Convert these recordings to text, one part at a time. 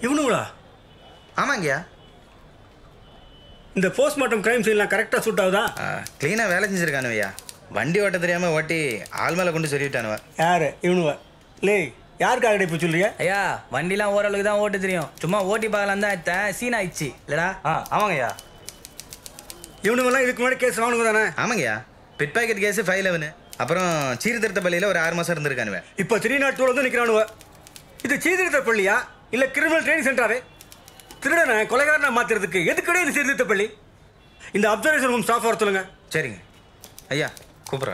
இவனுங்களா ஆமாங்கய்யா இந்த postmortem crime சீன்லாம் கரெக்டாக சூட் ஆகுதா க்ளீனாக வேலை செஞ்சுருக்கானுவையா வண்டி ஓட்ட தெரியாமல் ஓட்டி ஆள் மேலே கொண்டு சொல்லிவிட்டானுவ யாரு இவனுவ லே யாருக்காக இப்போ சொல்றீங்க ஐயா வண்டிலாம் ஓரளவுக்கு தான் ஓட்ட தெரியும் சும்மா ஓட்டி பார்க்கலாம் தான் எடுத்தேன் சீன் ஆயிடுச்சு இல்லடா ஆ ஆமாங்கய்யா இவனுங்கெல்லாம் இதுக்கு முன்னாடி கேஸ் வாங்கணும் தானே ஆமாங்கய்யா pickpocket case five eleven அப்புறம் சீர்திருத்த பள்ளியில் ஒரு ஆறு மாதம் இருந்திருக்கானுவ இப்போ த்ரீ நாட் டூல வந்து நிற்கிறானுவ இது சீர்திருத்த பள்ளியா இல்லை கிரிமினல் ட்ரைனிங் சென்டராவே திருடனை கொலைகாரனை மாத்துறதுக்கு எதுக்கடே இது சீர்திருத்த பள்ளி இந்த அப்சர்வேஷன் ரூம் ஸ்டாஃப் வர சொல்லுங்க சரிங்க ஐயா கூப்பிட்றா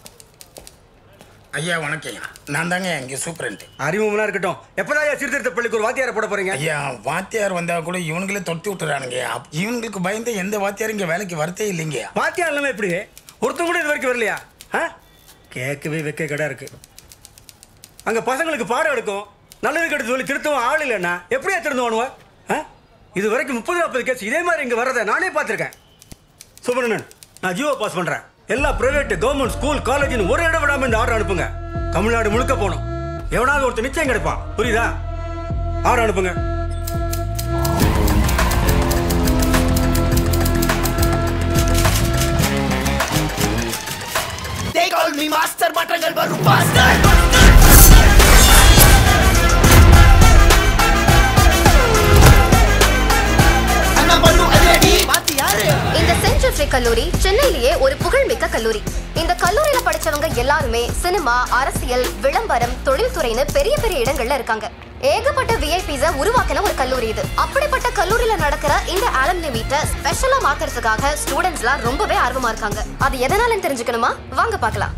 ஐயா வணக்கம் ஐயா நான் தாங்க இங்கே சூப்பரண்ட் அறிமுகம்லாம் இருக்கட்டும் எப்பதான் ஐயா சீர்திருத்த பள்ளிக்கு ஒரு வாத்தியாரை போட போறீங்க ஐயா வாத்தியார் வந்தா கூட இவனுங்களே தொட்டி விட்டுறானுங்க அப்- இவனுங்களுக்கு பயந்து எந்த வாத்தியாரும் இங்கே வேலைக்கு வரதே இல்லைங்க வாத்தியார் இல்லாம எப்படி ஒருத்தன் கூட இது வரைக்கும் வரலையா ஆ கேட்கவே வைக்க கடை இருக்கு அங்க பசங்களுக்கு பாடம் எடுக்கும் நல்லது கெடுத்து சொல்லி திருத்தவும் ஆள் இல்லைன்னா எப்படியா திருந்துவானுவ ஆ இது வரைக்கும் முப்பது நாற்பது கேஸ் இதே மாதிரி இங்க வர்றதை நானே பார்த்துருக்கேன் சுப்பிரமணியன் நான் ஜியோ பாஸ் பண்றேன் எல்லா பிரைவேட் கவர்மெண்ட் ஸ்கூல் காலேஜ்னு ஒரு இடம் விடாம இந்த ஆர்டர் அனுப்புங்க தமிழ்நாடு முழுக்க போகணும் எவனாவது ஒருத்தர் நிச்சயம் கிடைப்பான் புரியுதா ஆர்டர் அனுப்புங்க They call me master மாற்றங்கள் வரும் faster அண்ணா பண்ணு அதிரடி பாத்து யாரு இந்த சென்ட் ஜோசே கல்லூரி சென்னையிலேயே ஒரு புகழ்மிக்க கல்லூரி இந்த கல்லூரியில படிச்சவங்க எல்லாருமே சினிமா அரசியல் விளம்பரம் தொழில்துறைன்னு பெரிய பெரிய இடங்கள்ல இருக்காங்க ஏகப்பட்ட விஐபிஸ உருவாக்கின ஒரு கல்லூரி இது அப்படிப்பட்ட கல்லூரியில நடக்கிற இந்த ஆலம்னி மீட்டை ஸ்பெஷலா மாத்துறதுக்காக ஸ்டூடெண்ட்ஸ்லாம் ரொம்பவே ஆர்வமா இருக்காங்க அது எதனாலன்னு தெரிஞ்சுக்கணுமா வாங்க பார்க்கலாம்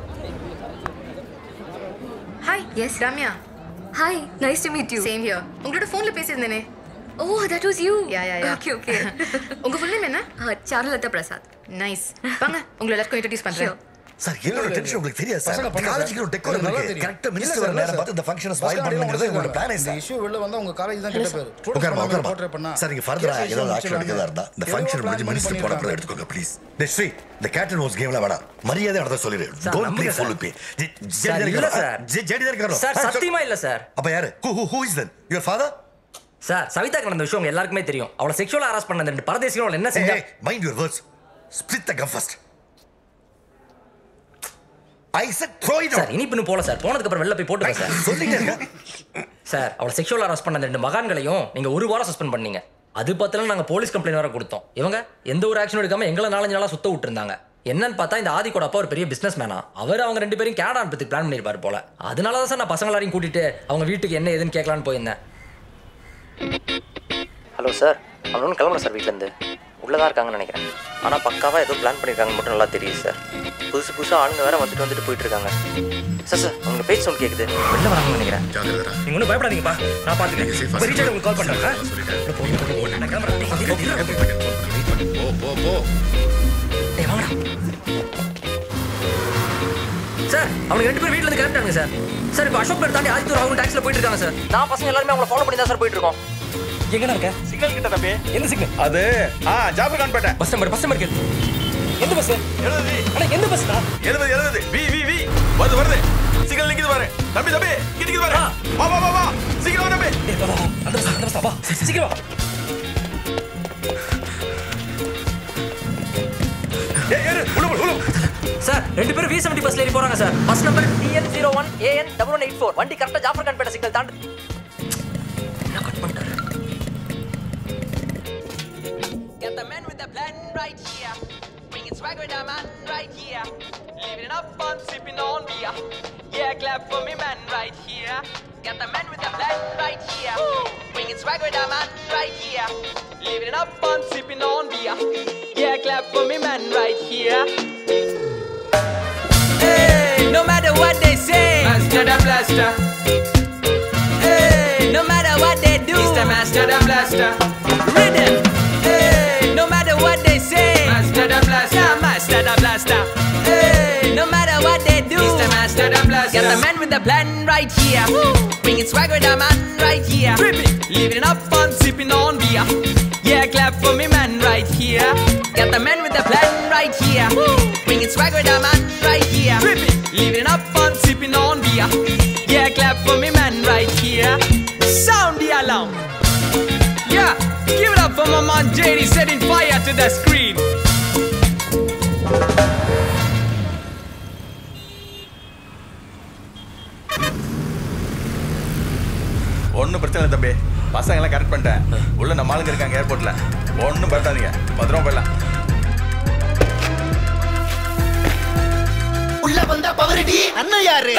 hi yes Ramya hi nice to meet you same here உங்களோட ஃபோன்ல பேசியிருந்தேனே oh that was you yeah yeah yeah okay okay உங்க ஃபுல் நேம் என்ன சாருலதா பிரசாத் நைஸ் வாங்க உங்களை எல்லாருக்கும் இன்ட்ரடியூஸ் பண்றேன் சார் என்னோட டென்ஷன் உங்களுக்கு தெரியாது சார் பசங்க பண்ணல காலேஜுக்கு ஒரு சார். டெக்கோரம் நல்லா இருக்கு தெரியும். கரெக்டா இல்ல மினிஸ்டர் சார், வர இல்ல நேரம் சார். பார்த்து இந்த ஃபங்க்ஷனை பசங்க ஸ்பாயில் அடிவாங்க பண்ணுங்கிறது உங்களோட சார். பிளானே இந்த சார் issue வெளில வந்தா உங்க காலேஜ் தான் கெட்ட பேரு. Students உட்காருமா மேல உட்காருமா portray பண்ணா சார் நீங்க ஃபர்தரா case ஏதாவது issue ஆக்ஷன் எடுக்கிறதா இருந்தா இந்த ஏதோ ஃபங்க்ஷன் plan முடிஞ்சு பண்ணி மினிஸ்டர் போன அப்புறம் பண்ணிடுறாங்க. எடுத்துக்கோங்க ப்ளீஸ் ஸ்ரீ இந்த கேட்டன் ஹவுஸ் கேம்ல வேணாம் மரியாதை நடத்த சொல்லிடு சார், டோன்ட் நம்புங்க playful sir. With sir, இல்ல சார். ஜெடி தான் இருக்காரோ சார் சத்தியமா இல்ல சார் அப்ப யாரு who who who is then your father sir சவிதாக்கு நடந்த விஷயம் உங்க எல்லாருக்குமே தெரியும் அவளை செக்ஷுவலா ஹராஸ் பண்ண அந்த ரெண்டு பரதேசிகளும் அவளை என்ன செஞ்சா mind your words split the gum first I said throw it sir இனிப்புன்னு போல சார் போனதுக்கு அப்புறம் வெளில போய் போட்டுங்க சார் சொல்லிட்டே இருக்கேன் சார் அவளை செக்ஷுவல் ஹராஸ் பண்ண அந்த ரெண்டு மகான்களையும் நீங்க ஒரு வாரம் சஸ்பெண்ட் பண்ணீங்க அது பார்த்தலாம் நாங்க போலீஸ் கம்ப்ளைண்ட் வர கொடுத்தோம் இவங்க எந்த ஒரு ஆக்ஷன் எடுக்காம எங்களை நாலஞ்சு நாளா சுத்த விட்டுருந்தாங்க என்னன்னு பார்த்தா இந்த ஆதிக்கோட அப்பா ஒரு பெரிய பிசினஸ் மேனா அவர் அவங்க ரெண்டு பேரும் கேடா அனுப்பதுக்கு பிளான் பண்ணிருப்பாரு போல அதனால தான் சார் நான் பசங்க எல்லாரையும் கூட்டிட்டு அவங்க வீட்டுக்கு என்ன ஏதுன்னு கேட்கலான்னு போயிருந்தேன் ஹலோ சார் அவனு கிளம்புறேன் சார் வீட்டிலேருந்து உள்ளே தான் இருக்காங்கன்னு நினைக்கிறேன் ஆனால் பக்காவாக ஏதோ பிளான் பண்ணியிருக்காங்க மட்டும் நல்லா தெரியுது சார் புதுசு புதுசாக ஆளுங்க வேற வந்துட்டு வந்துட்டு போயிட்டு இருக்காங்க சார் சார் அவங்க பேச்சு சவுண்ட் கேட்குது வெளில வராங்கன்னு நினைக்கிறேன் நீங்கள் ஒன்றும் பயப்படாதீங்கப்பா நான் பார்த்துக்கிறேன் ரீச்சார்ஜ் உங்களுக்கு கால் பண்ணுறேன் நான் கிளம்புறேன் போ போ போ டேய், வாங்கடா. சார் அவங்க ரெண்டு பேரும் வீட்ல இருந்து கிளம்பிட்டாங்க சார் சார் இப்போ அசோக் பேர் தாண்டி ஆதித்தூர் அவங்க டாக்ஸில் போயிட்டு இருக்காங்க சார் நான் பசங்க எல்லாருமே அவங்கள ஃபாலோ பண்ணி தான் சார் போயிட்டு இருக்கோம் எங்கடா இருக்க சிக்னல் கிட்ட தம்பி எந்த சிக்னல் அது ஆ Jafar Khan Pettai bus number bus number கேளு எந்த பஸ் எழுபது அண்ணா எந்த பஸ்டா எழுபது எழுபது வி வி வி வருது வருது சிக்னல் நிக்குது பாரு தம்பி தம்பி கிட்டிக்குது பாரு வா வா வா வா சீக்கிரம் வா தம்பி அந்த பஸ் அந்த பஸ் வா சரி, சீக்கிரம் வா ஏய் ஏறு உள்ள போ, உள்ள போ. சார் ரெண்டு பேரும் வி செவன்டி பஸ்ல ஏறி போறாங்க sir bus number TN zero one AN double one eight four வண்டி கரெக்டாக ஜாஃபர் கான் பேட்டை சிக்னல் தாண்டு என்ன கட் பண்ணிட்டாரு Got the man with the plan right here. Bringing swag with the man right here. Living it up fun, sipping on beer. Yeah, clap for me, man right here. Got the man with the plan right here. Bringing swag with the man right here. Living it up fun, sipping on beer. Yeah, clap for me, man right here. Hey, no matter what they say, master the blaster. Hey, no matter what they do, it's the master the blaster. Rhythm. Hey, no matter what they say, master the blaster. Yeah, master the blaster. Hey, no matter what they do, it's the master the blaster. Got the man with the plan right here. Bringing swag with the man right here. Living it up fun, sipping on beer. Yeah, clap for me, man, right here. Got the man with the plan right here. Bringing swag with the man right here. Living it up fun, sipping on beer. Yeah, clap for me, man, right here. Sound the alarm. to the screen. ஒன்றும் பிரச்சனை இல்லை தம்பி பசங்க எல்லாம் correct பண்ணிட்டேன் உள்ள நம்ம ஆளுங்க இருக்காங்க ஏர்போர்ட்ல ஒன்றும் பயப்படாதீங்க பத்திரமா போயிடலாம் உள்ள வந்த பவரடி அண்ணன் யாரு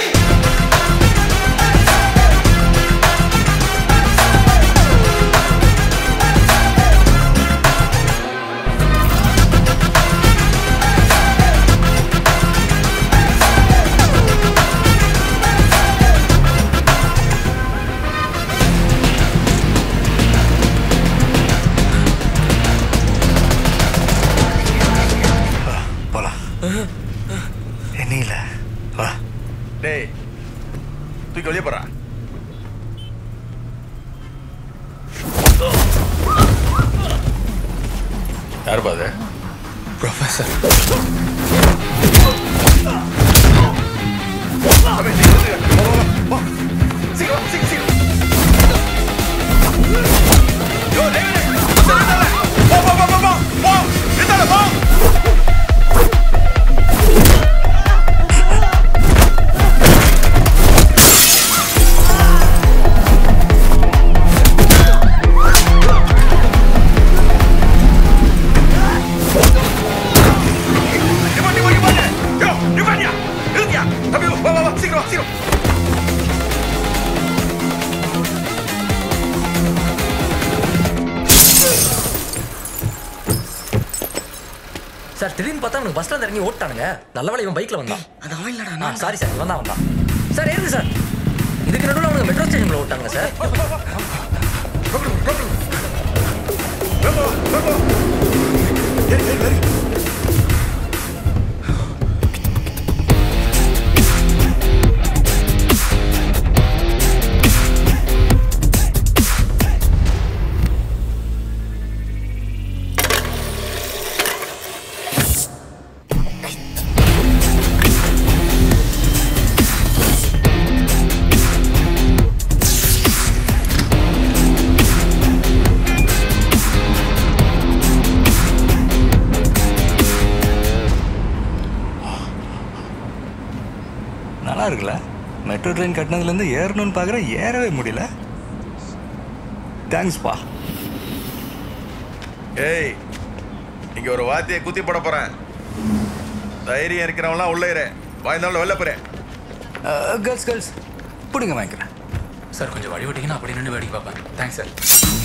போலாம் என்ன இல்ல வா டேய் தூக்கி வெளியே போறான் யார் பாது ப்ரொஃபஸர் சார் திடீர்னு பார்த்தா அவனுக்கு பஸ்ல இறங்கி ஓட்டானுங்க நல்ல வேலை இவன் பைக்ல வந்தான் அது அவன் இல்லடா சாரி சார் இவன் தான் வந்தான் சார் இருக்கு சார் இதுக்கு நடுவில் அவனுக்கு மெட்ரோ ஸ்டேஷன்ல ஓட்டாங்க சார் நல்லா இருக்குல்ல மெட்ரோ ட்ரெயின் கட்டினதுலேருந்து ஏறணும்னு பார்க்குறேன் ஏறவே முடியல தேங்க்ஸ்ப்பா ஏய் இங்க ஒரு வாத்தியை குத்தி போட போறேன் தைரியம் இருக்கிறவன்லாம் உள்ள இரு வாய்ந்தாலும் வெளில போறேன் கேர்ள்ஸ் கேர்ள்ஸ் பிடிங்க வாங்கிக்கிறேன் சார் கொஞ்சம் வழி விட்டீங்கன்னா அப்படி நின்று வேடிக்கை பார்ப்பேன் தேங்க்ஸ் சார்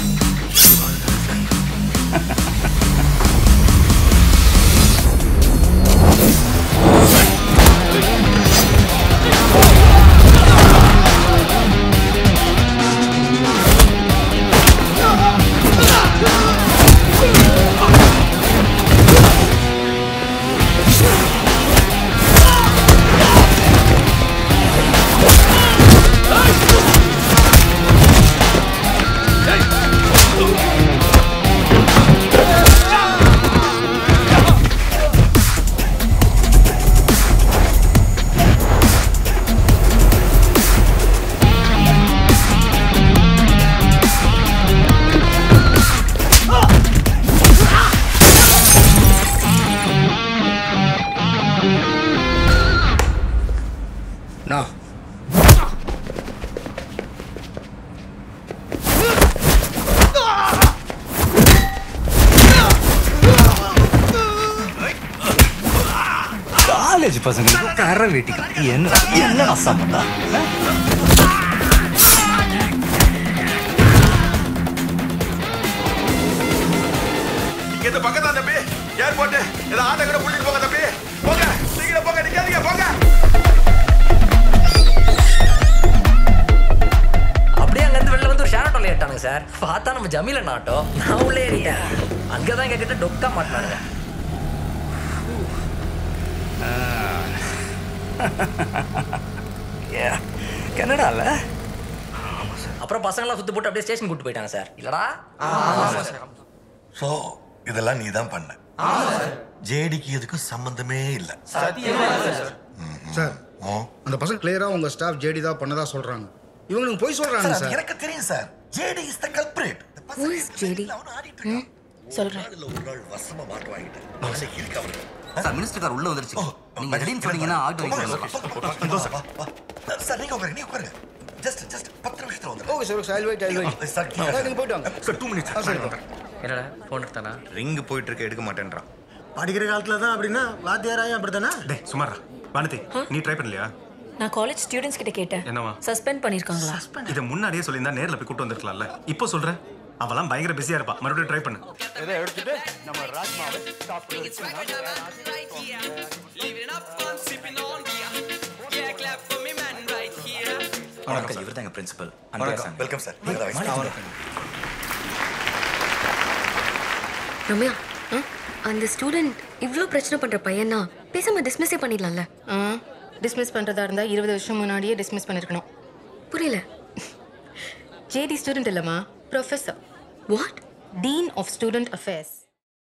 நான் காலேஜ் பசங்க கர வீட்டுக்கு என்ன என்ன அசாமட்டா இங்க இந்த பக்கம் தான் தம்பி ஏர்போர்ட் இதை ஆட்டோ கூட புள்ளிட்டு போங்க தம்பி போங்க சீக்கிரம் போங்க நிக்காதீங்க போங்க அப்படியே அங்கேருந்து வெளில வந்து ஒரு ஷேர் ஆட்டோல ஏட்டானுங்க சார் பார்த்தா நம்ம ஜமீலன் ஆட்டோ நான் உள்ள ஏறியா அங்கே தான் எங்ககிட்ட டொக்கா மாட்டினானுங்க கனடால அப்புறம் பசங்களாம் சுத்து போட்டு அப்படியே ஸ்டேஷன் கூட்டு போயிட்டாங்க சார் இல்லடா ஸோ இதெல்லாம் நீ தான் பண்ண ஜேடிக்கு எதுக்கும் சம்பந்தமே இல்லை சார் அந்த பசங்க கிளியரா உங்க ஸ்டாஃப் ஜேடி தான் பண்ணதா சொல்றாங்க இவங்களுக்கு போய் சொல்றாங்க சார், சார் எனக்கு தெரியும் sir JD is the culprit Who is JD? சொல்றேன் நாளில் ஒரு நாள் வசமா மாட்டு வாங்கிட்டேன் மனசை இருக்கு அவருக்கு சார் மினிஸ்டர் கார் உள்ள வந்துருச்சு நீங்க ரெடின்னு சொன்னீங்கன்னா ஆட்டோ சார் நீங்க உட்காருங்க நீங்க உட்காருங்க ஜஸ்ட் ஜஸ்ட் பத்து நிமிஷத்துல வந்து okay sir sir wait I wait sir நீங்க போயிட்டு வாங்க சார் டூ மினிட்ஸ் ஆ, சரி. என்னடா ஃபோன் எடுத்தானா ரிங் போயிட்டு இருக்க எடுக்க மாட்டேன்றான் படிக்கிற காலத்துல தான் அப்படின்னா வாத்தியாராயும் அப்படித்தானே டேய் சுமாரா வானதி நீ ட்ரை பண்ணலையா நான் காலேஜ் ஸ்டூடெண்ட்ஸ் கிட்ட கேட்டேன் என்னவா சஸ்பெண்ட் பண்ணிருக்காங்களா இதை முன்னாடியே சொல்லியிருந்தா நேர்ல போய் கூட்டு வந்திருக்கலாம்ல இப்போ சொல்றேன் அவெல்லாம் பயங்கர பிஸியா இருப்பா மறுபடியும் ட்ரை பண்ணு இதை எடுத்துட்டு நம்ம ராஜ்மாவை வணக்கம் இவர் தாங்க பிரின்சிபல் வணக்கம் வெல்கம் சார் நீங்க தான் vice principal. ரம்யா அந்த ஸ்டூடெண்ட் இவ்ளோ பிரச்சனை பண்ற பையனா பேசாம டிஸ்மிஸே பண்ணிடலாம்ல டிஸ்மிஸ் பண்றதா இருந்தா இருபது வருஷம் முன்னாடியே டிஸ்மிஸ் பண்ணிருக்கணும் புரியல ஜேடி ஸ்டூடெண்ட் இல்லம்மா professor what dean of student affairs